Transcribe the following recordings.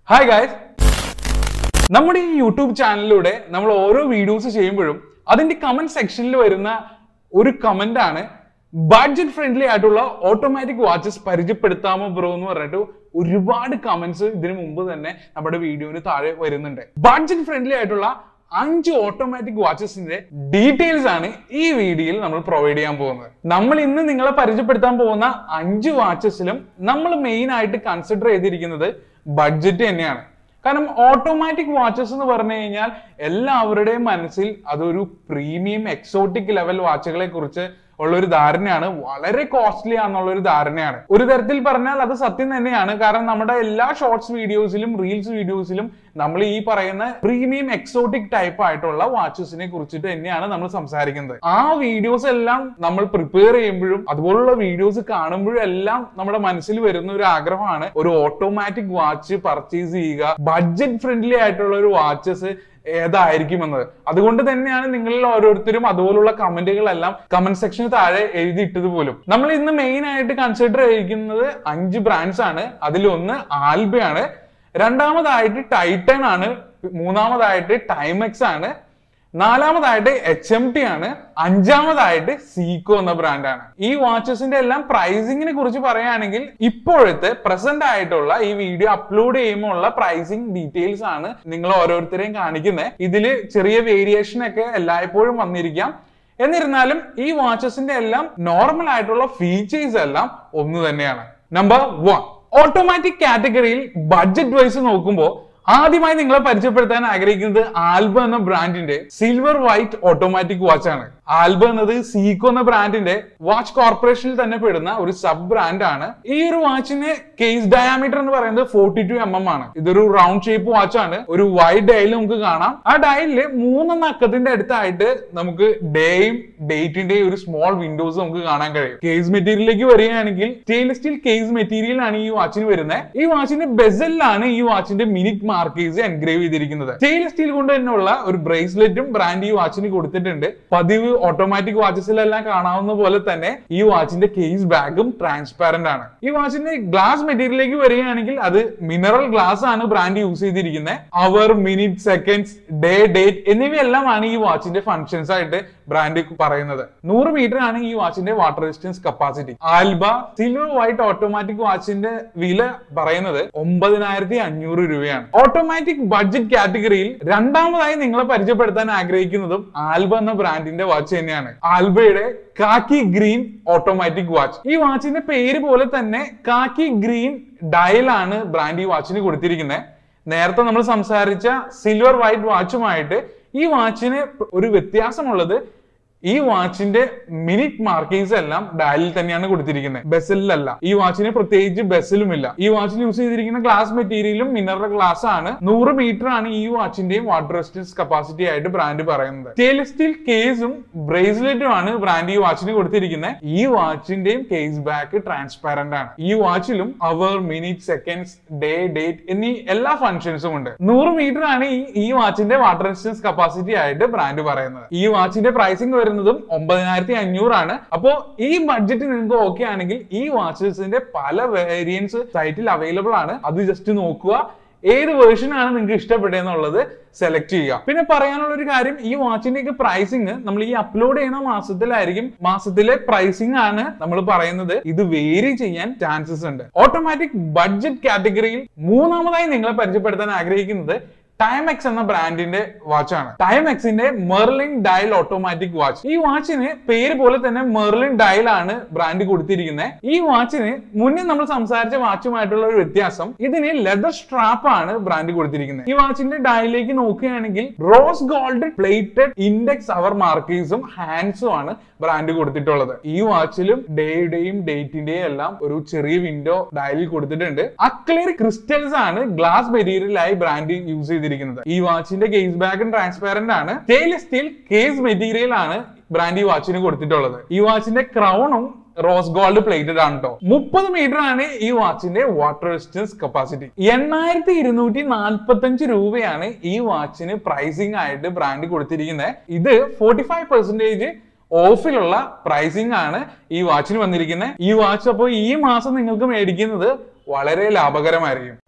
hi guys നമ്മുടെ ഈ YouTube ചാനലിലൂടെ നമ്മൾ ഓരോ വീഡിയോസ് ചെയ്യുമ്പോഴും അതിന്റെ കമന്റ് സെക്ഷനിൽ വരുന്ന ഒരു കമന്റ് ആണ് ബഡ്ജറ്റ് ഫ്രണ്ട്ലി ആയിട്ടുള്ള ഓട്ടോമാറ്റിക് വാച്ചസ് പരിചയപ്പെടുത്താമോ ബ്രോ എന്ന് പറഞ്ഞിട്ട് ഒരുപാട് കമന്റ്സ് ഇതിനു മുമ്പ് തന്നെ നമ്മുടെ വീഡിയോന് താഴെ വരുന്നുണ്ട് ബഡ്ജറ്റ് ഫ്രണ്ട്ലി ആയിട്ടുള്ള അഞ്ച് ഓട്ടോമാറ്റിക് വാച്ചസിന്റെ ഡീറ്റെയിൽസ് ആണ് ഈ വീഡിയോയിൽ നമ്മൾ പ്രൊവൈഡ് ചെയ്യാൻ പോകുന്നത് നമ്മൾ ഇന്ന് നിങ്ങളെ പരിചയപ്പെടുത്താൻ പോകുന്ന അഞ്ച് വാച്ചസിലും നമ്മൾ മെയിൻ ആയിട്ട് കൺസിഡർ ചെയ്തിരിക്കുന്നത് ബഡ്ജറ്റ് തന്നെയാണ് കാരണം ഓട്ടോമാറ്റിക് വാച്ചസ് എന്ന് പറഞ്ഞു കഴിഞ്ഞാൽ എല്ലാവരുടെയും മനസ്സിൽ അതൊരു പ്രീമിയം എക്സോട്ടിക് ലെവൽ വാച്ചുകളെ കുറിച്ച് ഉള്ള ഒരു ധാരണയാണ് വളരെ കോസ്റ്റ്ലി ആണെന്നുള്ള ഒരു ധാരണയാണ് ഒരു തരത്തിൽ പറഞ്ഞാൽ അത് സത്യം തന്നെയാണ് കാരണം നമ്മുടെ എല്ലാ ഷോർട്സ് വീഡിയോസിലും റീൽസ് വീഡിയോസിലും നമ്മൾ ഈ പറയുന്ന പ്രീമിയം എക്സോട്ടിക് ടൈപ്പ് ആയിട്ടുള്ള വാച്ചസിനെ കുറിച്ചിട്ട് തന്നെയാണ് നമ്മൾ സംസാരിക്കുന്നത് ആ വീഡിയോസ് എല്ലാം നമ്മൾ പ്രിപ്പയർ ചെയ്യുമ്പോഴും അതുപോലുള്ള വീഡിയോസ് കാണുമ്പോഴും എല്ലാം നമ്മുടെ മനസ്സിൽ വരുന്ന ഒരു ആഗ്രഹമാണ് ഒരു ഓട്ടോമാറ്റിക് വാച്ച് പർച്ചേസ് ചെയ്യുക ബഡ്ജറ്റ് ഫ്രണ്ട്ലി ആയിട്ടുള്ള ഒരു വാച്ചസ് ഏതായിരിക്കും എന്നത് അതുകൊണ്ട് തന്നെയാണ് നിങ്ങളിൽ ഓരോരുത്തരും അതുപോലുള്ള കമന്റുകളെല്ലാം കമന്റ് സെക്ഷന് താഴെ എഴുതിയിട്ടത് പോലും നമ്മൾ ഇന്ന് മെയിൻ ആയിട്ട് കൺസിഡർ ചെയ്യിക്കുന്നത് അഞ്ച് ബ്രാൻഡ്സ് ആണ് അതിലൊന്ന് ആൽബയാണ് രണ്ടാമതായിട്ട് ടൈറ്റൻ ആണ് മൂന്നാമതായിട്ട് ടൈമെക്സ് ആണ് നാലാമതായിട്ട് എച്ച് എം ടി ആണ് അഞ്ചാമതായിട്ട് സീക്കോ എന്ന ബ്രാൻഡാണ് ഈ വാച്ചസിന്റെ എല്ലാം പ്രൈസിങ്ങിനെ കുറിച്ച് പറയുകയാണെങ്കിൽ ഇപ്പോഴത്തെ പ്രസന്റ് ആയിട്ടുള്ള ഈ വീഡിയോ അപ്ലോഡ് ചെയ്യുമ്പോൾ ഉള്ള പ്രൈസിങ് ഡീറ്റെയിൽസ് ആണ് നിങ്ങൾ ഓരോരുത്തരെയും കാണിക്കുന്നത് ഇതിൽ ചെറിയ വേരിയേഷൻ ഒക്കെ എല്ലായ്പ്പോഴും വന്നിരിക്കാം എന്നിരുന്നാലും ഈ വാച്ചസിന്റെ എല്ലാം നോർമൽ ആയിട്ടുള്ള ഫീച്ചേഴ്സ് എല്ലാം ഒന്ന് തന്നെയാണ് നമ്പർ വൺ ഓട്ടോമാറ്റിക് കാറ്റഗറിയിൽ ബഡ്ജറ്റ് വൈസ് നോക്കുമ്പോൾ ആദ്യമായി നിങ്ങളെ പരിചയപ്പെടുത്താൻ ആഗ്രഹിക്കുന്നത് ആൽബ എന്ന ബ്രാൻഡിന്റെ സിൽവർ വൈറ്റ് ഓട്ടോമാറ്റിക് വാച്ച് ആണ് ആൽബ എന്നത് സീക്കോ എന്ന ബ്രാൻഡിന്റെ വാച്ച് കോർപ്പറേഷനിൽ തന്നെ പെടുന്ന ഒരു സബ് ബ്രാൻഡ് ആണ് ഈ ഒരു വാച്ചിന് കേസ് ഡയാമീറ്റർ എന്ന് പറയുന്നത് ഫോർട്ടി ടു എം എം ആണ് ഇതൊരു റൗണ്ട് ഷേപ്പ് വാച്ച് ആണ് ഒരു വൈഡ് ഡയൽ നമുക്ക് കാണാം ആ ഡയലില് മൂന്നെണ്ണ അക്കത്തിന്റെ അടുത്തായിട്ട് നമുക്ക് ഡേയും ഡേറ്റിന്റെയും ഒരു സ്മോൾ വിൻഡോസ് നമുക്ക് കാണാൻ കഴിയും കേസ് മെറ്റീരിയലിലേക്ക് വരികയാണെങ്കിൽ സ്റ്റെയിൻലെസ് സ്റ്റീൽ കേസ് മെറ്റീരിയൽ ആണ് ഈ വാച്ചിന് വരുന്നത് ഈ വാച്ചിന്റെ ബെസലിലാണ് ഈ വാച്ചിന്റെ മിനിറ്റ് മാർക്കേഴ്സ് എൻഗ്രേവ് ചെയ്തിരിക്കുന്നത് സ്റ്റെയിൻലെസ് സ്റ്റീൽ കൊണ്ട് തന്നെയുള്ള ഒരു ബ്രേസ്ലെറ്റും ബ്രാൻഡ് ഈ വാച്ചിന് കൊടുത്തിട്ടുണ്ട് പതിവ് ഓട്ടോമാറ്റിക് വാച്ചസിലെല്ലാം കാണാവുന്ന പോലെ തന്നെ ഈ വാച്ചിന്റെ കേസ് ബാഗും ട്രാൻസ്പാരന്റ് ആണ് ഈ വാച്ചിന്റെ ഗ്ലാസ് മെറ്റീരിയലിലേക്ക് വരികയാണെങ്കിൽ അത് മിനറൽ ഗ്ലാസ് ആണ് ബ്രാൻഡ് യൂസ് ചെയ്തിരിക്കുന്നത് അവർ മിനിറ്റ് സെക്കൻഡ്സ് ഡേ ഡേറ്റ് എന്നിവയെല്ലാമാണ് ഈ വാച്ചിന്റെ ഫങ്ഷൻസ് ആയിട്ട് ബ്രാൻഡ് പറയുന്നത് നൂറ് മീറ്റർ ആണ് ഈ വാച്ചിന്റെ water resistance capacity Alba silver white automatic വാച്ചിന്റെ വില പറയുന്നത് ഒമ്പതിനായിരത്തി അഞ്ഞൂറ് രൂപയാണ് ഓട്ടോമാറ്റിക് ബഡ്ജറ്റ് കാറ്റഗറിയിൽ രണ്ടാമതായി നിങ്ങളെ പരിചയപ്പെടുത്താൻ ആഗ്രഹിക്കുന്നതും ആൽബ എന്ന ബ്രാൻഡിന്റെ വാച്ച് തന്നെയാണ് ആൽബയുടെ കാക്കി ഗ്രീൻ ഓട്ടോമാറ്റിക് വാച്ച് ഈ വാച്ചിന്റെ പേര് പോലെ തന്നെ കാക്കി ഗ്രീൻ ഡയലാണ് ബ്രാൻഡ് ഈ വാച്ചിന് കൊടുത്തിരിക്കുന്നത് നേരത്തെ നമ്മൾ സംസാരിച്ച സിൽവർ വൈറ്റ് വാച്ചുമായിട്ട് ഈ വാച്ചിന് ഒരു വ്യത്യാസമുള്ളത് ഈ വാച്ചിന്റെ മിനിറ്റ് മാർക്കിങ്സ് എല്ലാം ഡയലിൽ തന്നെയാണ് കൊടുത്തിരിക്കുന്നത് ബെസലിലല്ല ഈ വാച്ചിന് പ്രത്യേകിച്ച് ബെസലും ഇല്ല ഈ വാച്ചിൽ യൂസ് ചെയ്തിരിക്കുന്ന ഗ്ലാസ് മെറ്റീരിയലും മിനറൽ ഗ്ലാസ് ആണ് നൂറ് മീറ്റർ ആണ് ഈ വാച്ചിന്റെയും വാട്ടർ റെസിസ്റ്റൻസ് കപ്പാസിറ്റി ആയിട്ട് ബ്രാൻഡ് പറയുന്നത് സ്റ്റെയിൻലെസ് സ്റ്റീൽ കേസും ബ്രേസ്ലെറ്റും ആണ് ബ്രാൻഡ് ഈ വാച്ചിന് കൊടുത്തിരിക്കുന്നത് ഈ വാച്ചിന്റെയും കേസ് ബാക്ക് ട്രാൻസ്പാരന്റ് ആണ് ഈ വാച്ചിലും അവർ മിനിറ്റ് സെക്കൻഡ്സ് ഡേ ഡേറ്റ് എന്നീ എല്ലാ ഫംഗ്ഷൻസും ഉണ്ട് നൂറ് മീറ്റർ ആണ് ഈ ഈ വാച്ചിന്റെ വാട്ടർ റെസിസ്റ്റൻസ് കപ്പാസിറ്റി ആയിട്ട് ബ്രാൻഡ് പറയുന്നത് ഈ വാച്ചിന്റെ പ്രൈസിംഗ് വരുന്നതും ഒമ്പതിനായിരത്തി അഞ്ഞൂറാണ് അപ്പോ ഈ ബഡ്ജറ്റ് നിങ്ങൾക്ക് ഓക്കെ ആണെങ്കിൽ ഈ വാച്ചസിന്റെ പല വേരിയൻസ് സൈറ്റിൽ അവൈലബിൾ ആണ് അത് ജസ്റ്റ് നോക്കുക ഏത് വേർഷൻ ആണ് നിങ്ങൾക്ക് ഇഷ്ടപ്പെട്ടതെന്നുള്ളത് സെലക്ട് ചെയ്യുക പിന്നെ പറയാനുള്ള ഒരു കാര്യം ഈ വാച്ചിന്റെ ഒക്കെ പ്രൈസിങ് നമ്മൾ ഈ അപ്ലോഡ് ചെയ്യുന്ന മാസത്തിലായിരിക്കും മാസത്തിലെ പ്രൈസിംഗ് ആണ് നമ്മൾ പറയുന്നത് ഇത് വേരി ചെയ്യാൻ ചാൻസസ് ഉണ്ട് ഓട്ടോമാറ്റിക് ബഡ്ജറ്റ് കാറ്റഗറിയിൽ മൂന്നാമതായി നിങ്ങളെ പരിചയപ്പെടുത്താൻ ആഗ്രഹിക്കുന്നത് ടൈമെക്സ് എന്ന ബ്രാൻഡിന്റെ വാച്ചാണ് ടൈമെക്സിന്റെ മെർലിൻ ഡയൽ ഓട്ടോമാറ്റിക് വാച്ച് ഈ വാച്ചിന് പേര് പോലെ തന്നെ മെർലിൻ ഡയൽ ആണ് ബ്രാൻഡ് കൊടുത്തിരിക്കുന്നത് ഈ വാച്ചിന് മുന്നേ നമ്മൾ സംസാരിച്ച വാച്ചുമായിട്ടുള്ള ഒരു വ്യത്യാസം ഇതിന് ലെതർ സ്ട്രാപ്പ് ആണ് ബ്രാൻഡ് കൊടുത്തിരിക്കുന്നത് ഈ വാച്ചിന്റെ ഡയലിലേക്ക് നോക്കുകയാണെങ്കിൽ rose gold plated index hour മാർക്കേഴ്സും ഹാൻഡ്സും ആണ് ബ്രാൻഡ് കൊടുത്തിട്ടുള്ളത് ഈ വാച്ചിലും ഡേയുടെയും ഡേറ്റിന്റെയും എല്ലാം ഒരു ചെറിയ വിൻഡോ ഡയലിൽ കൊടുത്തിട്ടുണ്ട് അക്ലിയർ ക്രിസ്റ്റൽസ് ആണ് ഗ്ലാസ് മെറ്റീരിയലായി ബ്രാൻഡ് യൂസ് ചെയ്തിരിക്കുന്നത് ഈ വാച്ചിന്റെ കേസ് ബാഗും ട്രാൻസ്പാരന്റ് ആണ് സ്റ്റെയിൻലെസ് സ്റ്റീൽ കേസ് മെറ്റീരിയൽ ആണ് ബ്രാൻഡ് ഈ വാച്ചിന് കൊടുത്തിട്ടുള്ളത് ഈ വാച്ചിന്റെ ക്രൗണും റോസ് ഗോൾഡ് പ്ലേറ്റഡ് ആണ് കേട്ടോ മുപ്പത് മീറ്റർ ആണ് ഈ വാച്ചിന്റെ വാട്ടർ റെസിസ്റ്റൻസ് കപ്പാസിറ്റി എണ്ണായിരത്തി ഇരുന്നൂറ്റി നാൽപ്പത്തി അഞ്ച് രൂപയാണ് ഈ വാച്ചിന് പ്രൈസിംഗ് ആയിട്ട് ബ്രാൻഡ് കൊടുത്തിരിക്കുന്നത് ഇത് ഫോർട്ടി ഫൈവ് പെർസെന്റേജ് ഓഫിലുള്ള പ്രൈസിംഗ് ആണ് ഈ വാച്ചിന് വന്നിരിക്കുന്നത് ഈ വാച്ച് അപ്പോൾ ഈ മാസം നിങ്ങൾക്ക് മേടിക്കുന്നത് വളരെ ലാഭകരമായിരിക്കും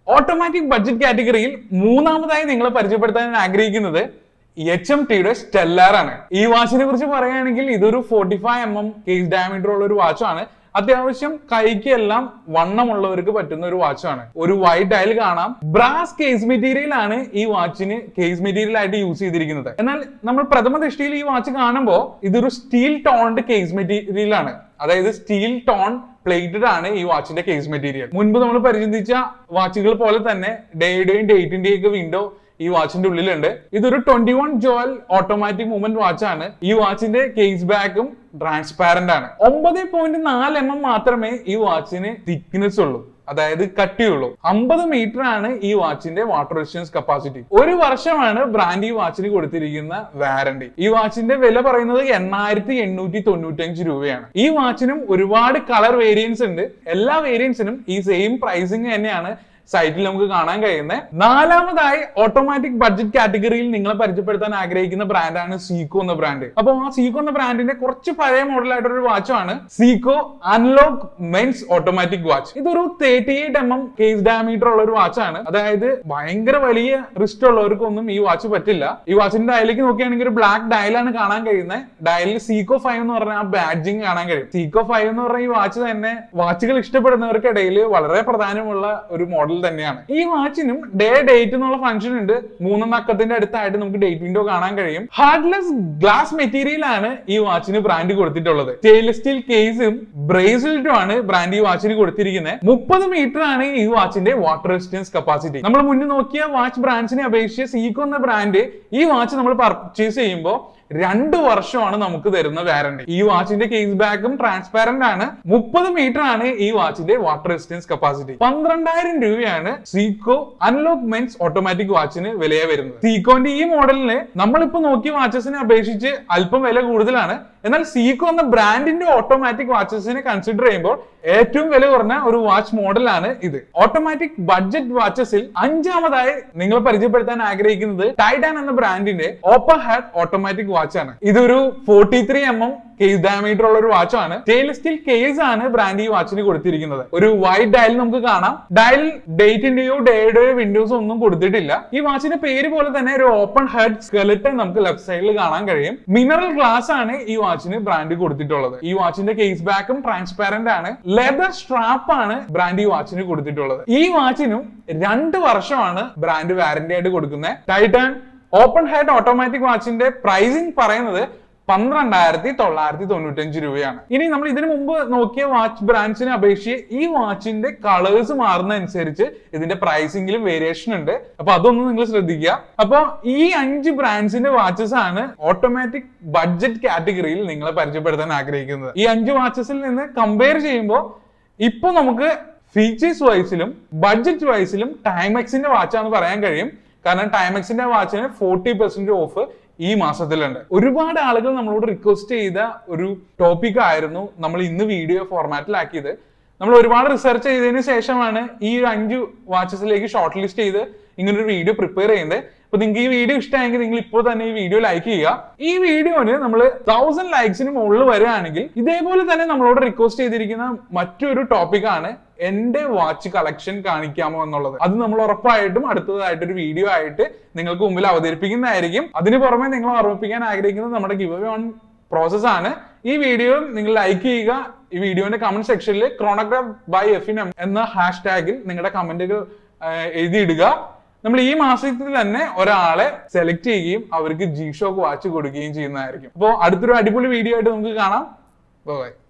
ഓട്ടോമാറ്റിക് ബഡ്ജറ്റ് കാറ്റഗറിയിൽ മൂന്നാമതായി നിങ്ങളെ പരിചയപ്പെടുത്താൻ ഞാൻ ആഗ്രഹിക്കുന്നത് എച്ച് എം ടിയുടെ സ്റ്റെല്ലാർ ആണ് ഈ വാച്ചിനെ കുറിച്ച് പറയുകയാണെങ്കിൽ ഇതൊരു forty five M M case diameter ഉള്ള ഒരു വാച്ചാണ് അത്യാവശ്യം കൈക്ക് എല്ലാം വണ്ണമുള്ളവർക്ക് പറ്റുന്ന ഒരു വാച്ചാണ് ഒരു വൈറ്റ് ഡയൽ കാണാം ബ്രാസ് കേസ് മെറ്റീരിയൽ ആണ് ഈ വാച്ചിന് കേസ് മെറ്റീരിയൽ ആയിട്ട് യൂസ് ചെയ്തിരിക്കുന്നത് എന്നാൽ നമ്മൾ പ്രഥമ ദൃഷ്ടിയിൽ ഈ വാച്ച് കാണുമ്പോൾ ഇതൊരു സ്റ്റീൽ ടോൺഡ് കേസ് മെറ്റീരിയൽ ആണ് അതായത് സ്റ്റീൽ ടോൺ പ്ലേറ്റഡ് ആണ് ഈ വാച്ചിന്റെ കേസ് മെറ്റീരിയൽ മുൻപ് നമ്മൾ പരിചിതിച്ച വാച്ചുകൾ പോലെ തന്നെ ഡേയുടെയും ഡേറ്റിന്റെയും ഒക്കെ വിൻഡോ ഈ വാച്ചിന്റെ ഉള്ളിലുണ്ട് ഇതൊരു twenty one jewel automatic movement വാച്ചാണ് ഈ വാച്ചിന്റെ കേസ് ബാക്കും ട്രാൻസ്പാരന്റ് ആണ് ഒമ്പത് പോയിന്റ് നാല് എം എം മാത്രമേ ഈ വാച്ചിന് തിക്നെസ് ഉള്ളൂ അതായത് കട്ടിയുള്ളൂ അമ്പത് മീറ്റർ ആണ് ഈ വാച്ചിന്റെ വാട്ടർ റെസിസ്റ്റൻസ് കപ്പാസിറ്റി ഒരു വർഷമാണ് ബ്രാൻഡ് ഈ വാച്ചിന് കൊടുത്തിരിക്കുന്ന വാറന്റി ഈ വാച്ചിന്റെ വില പറയുന്നത് എണ്ണായിരത്തി എണ്ണൂറ്റി തൊണ്ണൂറ്റി അഞ്ച് രൂപയാണ് ഈ വാച്ചിനും ഒരുപാട് കളർ വേരിയൻസ് ഉണ്ട് എല്ലാ വേരിയൻസിനും ഈ സെയിം പ്രൈസിങ് തന്നെയാണ് സൈറ്റിൽ നമുക്ക് കാണാൻ കഴിയുന്നത് നാലാമതായി ഓട്ടോമാറ്റിക് ബഡ്ജറ്റ് കാറ്റഗറിയിൽ നിങ്ങളെ പരിചയപ്പെടുത്താൻ ആഗ്രഹിക്കുന്ന ബ്രാൻഡാണ് സീക്കോ എന്ന ബ്രാൻഡ് അപ്പൊ ആ സീക്കോ എന്ന ബ്രാൻഡിന്റെ കുറച്ച് പഴയ മോഡലായിട്ടുള്ള ഒരു വാച്ചാണ് Seiko unlock men's automatic watch ഇതൊരു thirty eight M M case diameter ഉള്ള ഒരു വാച്ചാണ് അതായത് ഭയങ്കര വലിയ റിസ്റ്റ് ഉള്ളവർക്കൊന്നും ഈ വാച്ച് പറ്റില്ല ഈ വാച്ചിന്റെ ഡയലേക്ക് നോക്കുകയാണെങ്കിൽ ഒരു ബ്ലാക്ക് ഡയലാണ് കാണാൻ കഴിയുന്നത് ഡയലിൽ സീക്കോ ഫൈവ് എന്ന് പറഞ്ഞ ആ ബാഡ്ജിങ് കാണാൻ കഴിയും സീക്കോ ഫൈവ് എന്ന് പറഞ്ഞ ഈ വാച്ച് തന്നെ വാച്ചുകൾ ഇഷ്ടപ്പെടുന്നവർക്കിടയിൽ വളരെ പ്രധാനമുള്ള ഒരു മോഡൽ തന്നെയാണ് ഈ വാച്ചിനും ഡേ ഡേറ്റ് എന്നുള്ള ഫംഗ്ഷൻ ഉണ്ട് മൂന്നെണ്ണ അക്കത്തിന്റെ അടുത്തായിട്ട് നമുക്ക് ഡേറ്റ് വിൻഡോ കാണാൻ കഴിയും ഹാർഡ്ലെസ് ഗ്ലാസ് മെറ്റീരിയൽ ആണ് ഈ വാച്ചിന് ബ്രാൻഡ് കൊടുത്തിട്ടുള്ളത് സ്റ്റെയിൻലെസ് സ്റ്റീൽ കേസും ബ്രേസ്ലെറ്റും ആണ് ബ്രാൻഡ് ഈ വാച്ചിന് കൊടുത്തിരിക്കുന്നത് മുപ്പത് മീറ്റർ ആണ് ഈ വാച്ചിന്റെ വാട്ടർ റെസിസ്റ്റൻസ് കപ്പാസിറ്റി നമ്മൾ മുന്നിൽ നോക്കിയ വാച്ച് ബ്രാൻഡ്സിനെ അപേക്ഷിച്ച് സീക്കോ എന്ന ബ്രാൻഡ് ഈ വാച്ച് നമ്മൾ പർച്ചേസ് ചെയ്യുമ്പോൾ രണ്ട് വർഷമാണ് നമുക്ക് തരുന്ന വാറന്റി ഈ വാച്ചിന്റെ കേസ് ബാക്കും ട്രാൻസ്പാരന്റ് ആണ് മുപ്പത് മീറ്റർ ആണ് ഈ വാച്ചിന്റെ വാട്ടർ റെസിസ്റ്റൻസ് കപ്പാസിറ്റി പന്ത്രണ്ടായിരം രൂപയാണ് സീക്കോ അൺലോക്ക് മെൻസ് ഓട്ടോമാറ്റിക് വാച്ചിന് വിലയെ വരുന്നത് സീക്കോന്റെ ഈ മോഡലിന് നമ്മളിപ്പോ നോക്കിയ വാച്ചസിനെ അപേക്ഷിച്ച് അല്പം വില കൂടുതലാണ് എന്നാൽ സീക്കോ എന്ന ബ്രാൻഡിന്റെ ഓട്ടോമാറ്റിക് വാച്ചസിനെ കൺസിഡർ ചെയ്യുമ്പോൾ ഏറ്റവും വില കുറഞ്ഞ ഒരു വാച്ച് മോഡലാണ് ഇത് ഓട്ടോമാറ്റിക് ബഡ്ജറ്റ് വാച്ചസിൽ അഞ്ചാമതായി നിങ്ങൾ പരിചയപ്പെടുത്താൻ ആഗ്രഹിക്കുന്നത് ടൈറ്റാൻ എന്ന ബ്രാൻഡിന്റെ ഓപ്പൺ ഹാഡ് ഓട്ടോമാറ്റിക് വാച്ച് ആണ് ഇതൊരു forty three M M case diameter ഉള്ള ഒരു വാച്ചാണ് സ്റ്റെയിൻലെസ് സ്റ്റീൽ കേസ് ആണ് ബ്രാൻഡ് ഈ വാച്ചിന് കൊടുത്തിരിക്കുന്നത് ഒരു വൈറ്റ് ഡയൽ നമുക്ക് കാണാം ഡയൽ ഡേറ്റിന്റെയോ ഡേയുടെയോ വിൻഡോസ് ഒന്നും കൊടുത്തിട്ടില്ല ഈ വാച്ചിന്റെ പേര് പോലെ തന്നെ ഒരു ഓപ്പൺ ഹെഡ് സ്കെലറ്റൻ നമുക്ക് ലെഫ്റ്റ് സൈഡിൽ കാണാൻ കഴിയും മിനറൽ ഗ്ലാസ് ആണ് ഈ വാച്ചിന് ബ്രാൻഡ് കൊടുത്തിട്ടുള്ളത് ഈ വാച്ചിന്റെ കേസ് ബാക്കും ട്രാൻസ്പാരന്റ് ആണ് ലെതർ സ്ട്രാപ്പ് ആണ് ബ്രാൻഡ് ഈ വാച്ചിന് കൊടുത്തിട്ടുള്ളത് ഈ വാച്ചിനും രണ്ട് വർഷമാണ് ബ്രാൻഡ് വാറന്റി ആയിട്ട് കൊടുക്കുന്നത് ടൈറ്റാൻ ഓപ്പൺ ഹെഡ് ഓട്ടോമാറ്റിക് വാച്ചിന്റെ പ്രൈസിങ് പറയുന്നത് പന്ത്രണ്ടായിരത്തി തൊള്ളായിരത്തി തൊണ്ണൂറ്റി അഞ്ച് രൂപയാണ് ഇനി നമ്മൾ ഇതിനു മുമ്പ് നോക്കിയ വാച്ച് ബ്രാൻഡ്സിനെ അപേക്ഷിച്ച് ഈ വാച്ചിന്റെ കളേഴ്സ് മാറുന്നതനുസരിച്ച് ഇതിന്റെ പ്രൈസിംഗിലും വേരിയേഷൻ ഉണ്ട് അപ്പൊ അതൊന്നും നിങ്ങൾ ശ്രദ്ധിക്കുക അപ്പൊ ഈ അഞ്ച് ബ്രാൻഡ്സിന്റെ വാച്ചസ് ആണ് ഓട്ടോമാറ്റിക് ബഡ്ജറ്റ് കാറ്റഗറിയിൽ നിങ്ങളെ പരിചയപ്പെടുത്താൻ ആഗ്രഹിക്കുന്നത് ഈ അഞ്ച് വാച്ചസിൽ നിന്ന് കമ്പയർ ചെയ്യുമ്പോൾ ഇപ്പൊ നമുക്ക് ഫീച്ചേഴ്സ് വൈസിലും ബഡ്ജറ്റ് വൈസിലും ടൈമെക്സിന്റെ വാച്ചാന്ന് പറയാൻ കഴിയും കാരണം ടൈമെക്സിന്റെ വാച്ചിന് ഫോർട്ടി പെർസെന്റ് ഓഫ് ഈ മാസത്തിലുണ്ട് ഒരുപാട് ആളുകൾ നമ്മളോട് റിക്വസ്റ്റ് ചെയ്ത ഒരു ടോപ്പിക് ആയിരുന്നു നമ്മൾ ഇന്ന് വീഡിയോ ഫോർമാറ്റിലാക്കിയത് നമ്മൾ ഒരുപാട് റിസർച്ച് ചെയ്തതിന് ശേഷമാണ് ഈ ഒരു അഞ്ച് വാച്ചസിലേക്ക് ഷോർട്ട് ലിസ്റ്റ് ചെയ്ത് ഇങ്ങനെ ഒരു വീഡിയോ പ്രിപ്പയർ ചെയ്യുന്നത് അപ്പൊ നിങ്ങൾക്ക് ഈ വീഡിയോ ഇഷ്ടമായെങ്കിൽ നിങ്ങൾ ഇപ്പോൾ തന്നെ ഈ വീഡിയോ ലൈക്ക് ചെയ്യുക ഈ വീഡിയോന് നമ്മൾ തൗസൻഡ് ലൈക്സിന് മുകളിൽ വരികയാണെങ്കിൽ ഇതേപോലെ തന്നെ നമ്മളോട് റിക്വസ്റ്റ് ചെയ്തിരിക്കുന്ന മറ്റൊരു ടോപ്പിക്കാണ് എന്റെ വാച്ച് കളക്ഷൻ കാണിക്കാമോ എന്നുള്ളത് അത് നമ്മൾ ഉറപ്പായിട്ടും അടുത്തതായിട്ട് ഒരു വീഡിയോ ആയിട്ട് നിങ്ങൾക്ക് മുമ്പിൽ അവതരിപ്പിക്കുന്നതായിരിക്കും അതിന് പുറമെ നിങ്ങൾ ഓർമ്മിപ്പിക്കാൻ ആഗ്രഹിക്കുന്നത് നമ്മുടെ ഗിവ് അവേ ഓൺ പ്രോസസ് ആണ് ഈ വീഡിയോ നിങ്ങൾ ലൈക്ക് ചെയ്യുക ഈ വീഡിയോന്റെ കമന്റ് സെക്ഷനിൽ ക്രോണോഗ്രാഫ് ബൈ എഫ് എന്ന ഹാഷ് ടാഗിൽ നിങ്ങളുടെ കമന്റുകൾ എഴുതിയിടുക നമ്മൾ ഈ മാസത്തിൽ തന്നെ ഒരാളെ സെലക്ട് ചെയ്യുകയും അവർക്ക് ജി ഷോക്ക് വാച്ച് കൊടുക്കുകയും ചെയ്യുന്നതായിരിക്കും അപ്പോൾ അടുത്തൊരു അടിപൊളി വീഡിയോ ആയിട്ട് നമുക്ക് കാണാം ബൈ